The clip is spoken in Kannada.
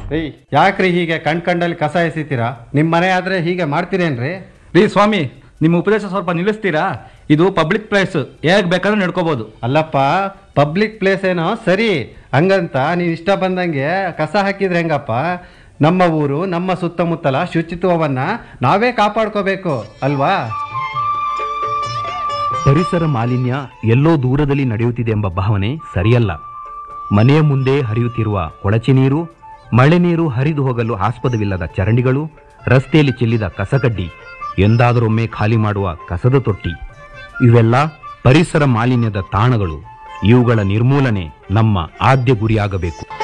ಏಯ್ ಯಾಕ್ರಿ ಹೀಗೆ ಕಣ್ ಕಂಡಲ್ಲಿ ಕಸ ಎಸಿತೀರಾ ನಿಮ್ಮ ಮನೆ ಆದ್ರೆ ಹೀಗೆ ಮಾಡ್ತೀರೇನ್ರಿ ರೀ ಸ್ವಾಮಿ ನಿಮ್ಮ ಉಪದೇಶ ಸ್ವಲ್ಪ ನಿಲ್ಲಿಸ್ತೀರಾ ಇದು ಪಬ್ಲಿಕ್ ಪ್ಲೇಸ್ ಹೇಗೆ ಬೇಕಾದ್ರೂ ನಡ್ಕೋಬಹುದು ಅಲ್ಲಪ್ಪ ಪಬ್ಲಿಕ್ ಪ್ಲೇಸ್ ಏನೋ ಸರಿ ಹಂಗಂತ ನೀವು ಇಷ್ಟ ಬಂದಂಗೆ ಕಸ ಹಾಕಿದ್ರೆ ಹೆಂಗಪ್ಪ ನಮ್ಮ ಊರು ನಮ್ಮ ಸುತ್ತಮುತ್ತಲ ಶುಚಿತ್ವವನ್ನ ನಾವೇ ಕಾಪಾಡ್ಕೋಬೇಕು ಅಲ್ವಾ ಪರಿಸರ ಮಾಲಿನ್ಯ ಎಲ್ಲೋ ದೂರದಲ್ಲಿ ನಡೆಯುತ್ತಿದೆ ಎಂಬ ಭಾವನೆ ಸರಿಯಲ್ಲ ಮನೆಯ ಮುಂದೆ ಹರಿಯುತ್ತಿರುವ ಕೊಳಚೆ ನೀರು ಮಳೆ ನೀರು ಹರಿದು ಹೋಗಲು ಆಸ್ಪದವಿಲ್ಲದ ಚರಂಡಿಗಳು ರಸ್ತೆಯಲ್ಲಿ ಚೆಲ್ಲಿದ ಕಸಕಡ್ಡಿ ಎಂದಾದರೊಮ್ಮೆ ಖಾಲಿ ಮಾಡುವ ಕಸದ ತೊಟ್ಟಿ ಇವೆಲ್ಲ ಪರಿಸರ ಮಾಲಿನ್ಯದ ತಾಣಗಳು ಇವುಗಳ ನಿರ್ಮೂಲನೆ ನಮ್ಮ ಆದ್ಯ ಗುರಿಯಾಗಬೇಕು